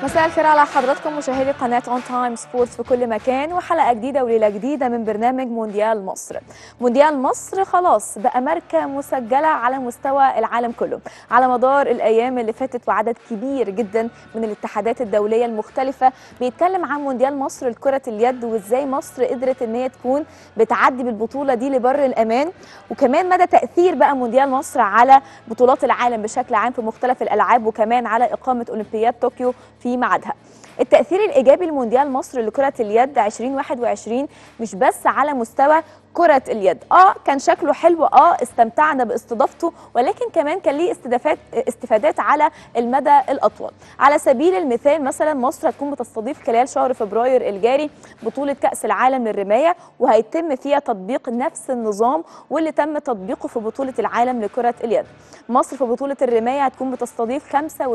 مساء الخير على حضراتكم مشاهدي قناة اون تايم سبورتس في كل مكان وحلقة جديدة وليلة جديدة من برنامج مونديال مصر. مونديال مصر خلاص بقى ماركة مسجلة على مستوى العالم كله على مدار الأيام اللي فاتت وعدد كبير جدا من الاتحادات الدولية المختلفة بيتكلم عن مونديال مصر لكرة اليد وازاي مصر قدرت ان هي تكون بتعدي بالبطولة دي لبر الأمان وكمان مدى تأثير بقى مونديال مصر على بطولات العالم بشكل عام في مختلف الألعاب وكمان على إقامة أولمبياد طوكيو في ميعادها. التأثير الإيجابي لمونديال مصر لكرة اليد 2021 مش بس على مستوى كرة اليد اه كان شكله حلو اه استمتعنا باستضافته ولكن كمان كان ليه استضافات استفادات على المدى الاطول على سبيل المثال مثلا مصر هتكون بتستضيف خلال شهر فبراير الجاري بطولة كأس العالم للرماية وهيتم فيها تطبيق نفس النظام واللي تم تطبيقه في بطولة العالم لكرة اليد مصر في بطولة الرماية هتكون بتستضيف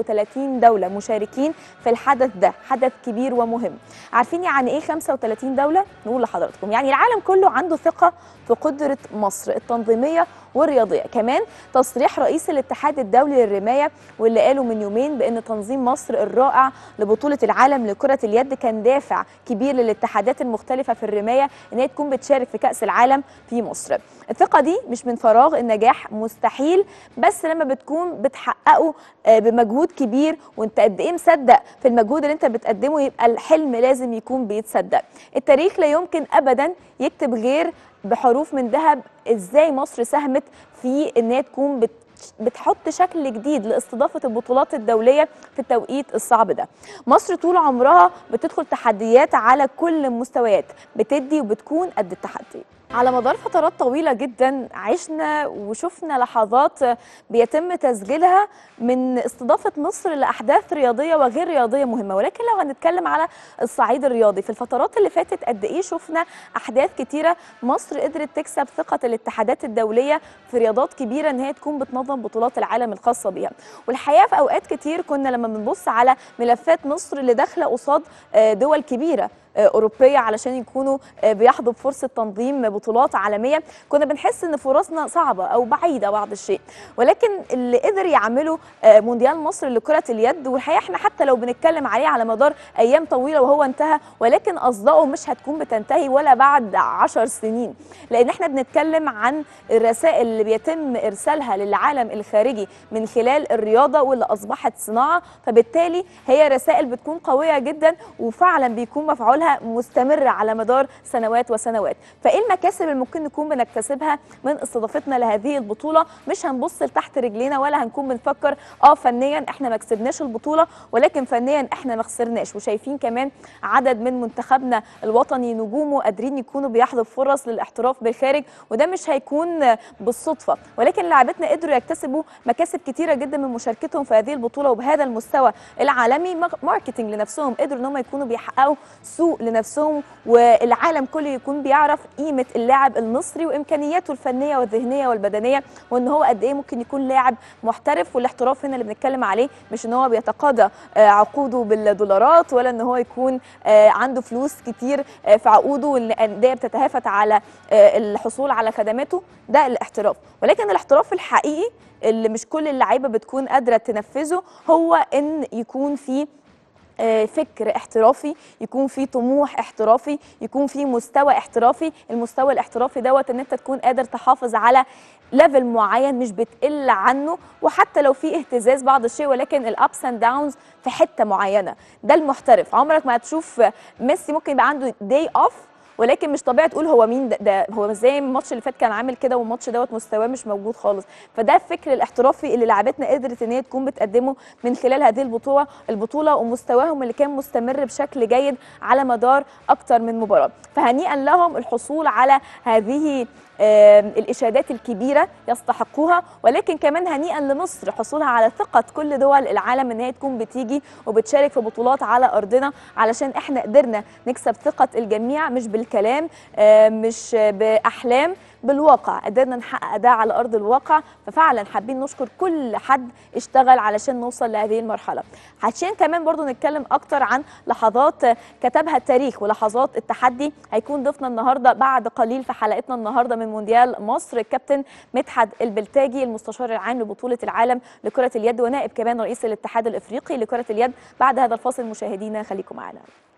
35 دولة مشاركين في الحدث ده حدث كبير ومهم عارفين يعني ايه 35 دولة نقول لحضراتكم يعني العالم كله عنده ثقة في قدرة مصر التنظيمية والرياضية كمان تصريح رئيس الاتحاد الدولي للرماية واللي قاله من يومين بأن تنظيم مصر الرائع لبطولة العالم لكرة اليد كان دافع كبير للاتحادات المختلفة في الرماية ان هي تكون بتشارك في كأس العالم في مصر الثقة دي مش من فراغ النجاح مستحيل بس لما بتكون بتحققه بمجهود كبير وانت قد ايه مصدق في المجهود اللي انت بتقدمه يبقى الحلم لازم يكون بيتصدق التاريخ لا يمكن ابدا يكتب غير بحروف من ذهب ازاي مصر ساهمت في ان هي تكون بت بتحط شكل جديد لاستضافه البطولات الدوليه في التوقيت الصعب ده. مصر طول عمرها بتدخل تحديات على كل المستويات، بتدي وبتكون قد التحدي. على مدار فترات طويلة جدا عشنا وشفنا لحظات بيتم تسجيلها من استضافة مصر لأحداث رياضية وغير رياضية مهمة ولكن لو هنتكلم على الصعيد الرياضي في الفترات اللي فاتت قد إيه شفنا أحداث كتيرة مصر قدرت تكسب ثقة الاتحادات الدولية في رياضات كبيرة إن هي تكون بتنظم بطولات العالم الخاصة بيها والحقيقة في أوقات كتير كنا لما بنبص على ملفات مصر اللي داخلة قصاد دول كبيرة اوروبيه علشان يكونوا بيحظوا بفرصه تنظيم بطولات عالميه كنا بنحس ان فرصنا صعبه او بعيده بعض الشيء ولكن اللي قدر يعمله مونديال مصر لكره اليد والحقيقه احنا حتى لو بنتكلم عليه على مدار ايام طويله وهو انتهى ولكن اصداؤه مش هتكون بتنتهي ولا بعد عشر سنين لان احنا بنتكلم عن الرسائل اللي بيتم ارسالها للعالم الخارجي من خلال الرياضه واللي اصبحت صناعه فبالتالي هي رسائل بتكون قويه جدا وفعلا بيكون مفعول عملها مستمرة على مدار سنوات وسنوات فإيه المكاسب اللي ممكن نكون بنكتسبها من استضافتنا لهذه البطولة مش هنبص لتحت رجلينا ولا هنكون بنفكر اه فنيا احنا ما كسبناش البطولة ولكن فنيا احنا ما خسرناش وشايفين كمان عدد من منتخبنا الوطني نجومه قادرين يكونوا بيحظوا فرص للاحتراف بالخارج وده مش هيكون بالصدفة ولكن لاعبتنا قدروا يكتسبوا مكاسب كتيرة جدا من مشاركتهم في هذه البطولة وبهذا المستوى العالمي ماركتنج لنفسهم قدروا ان هم يكونوا بيحققوا سوق لنفسهم والعالم كله يكون بيعرف قيمه اللاعب المصري وامكانياته الفنيه والذهنيه والبدنيه وان هو قد ايه ممكن يكون لاعب محترف والاحتراف هنا اللي بنتكلم عليه مش ان هو بيتقاضى عقوده بالدولارات ولا ان هو يكون عنده فلوس كتير في عقوده والانديه بتتهافت على الحصول على خدماته ده الاحتراف ولكن الاحتراف الحقيقي اللي مش كل اللعيبه بتكون قادره تنفذه هو ان يكون في فكر احترافي يكون في طموح احترافي يكون في مستوى احترافي المستوى الاحترافي دوت ان انت تكون قادر تحافظ على ليفل معين مش بتقل عنه وحتى لو في اهتزاز بعض الشيء ولكن الابس اند داونز في حته معينه ده المحترف عمرك ما هتشوف ميسي ممكن يبقى عنده داي اوف ولكن مش طبيعي تقول هو مين ده, ده هو زي الماتش اللي فات كان عامل كده والماتش دوت مستواه مش موجود خالص فده الفكر الاحترافي اللي لعبتنا قدرت ان هي تكون بتقدمه من خلال هذه البطوله البطوله ومستواهم اللي كان مستمر بشكل جيد على مدار اكتر من مباراه فهنيئا لهم الحصول على هذه الاشادات الكبيره يستحقوها ولكن كمان هنيئا لمصر حصولها على ثقه كل دول العالم ان هي تكون بتيجي وبتشارك في بطولات على ارضنا علشان احنا قدرنا نكسب ثقه الجميع مش بالكلام مش باحلام بالواقع قدرنا نحقق ده على ارض الواقع ففعلا حابين نشكر كل حد اشتغل علشان نوصل لهذه المرحله عشان كمان برضو نتكلم اكتر عن لحظات كتبها التاريخ ولحظات التحدي هيكون ضيفنا النهارده بعد قليل في حلقتنا النهارده من مونديال مصر الكابتن مدحت البلتاجي المستشار العام لبطوله العالم لكره اليد ونائب كمان رئيس الاتحاد الافريقي لكره اليد بعد هذا الفاصل مشاهدينا خليكم معنا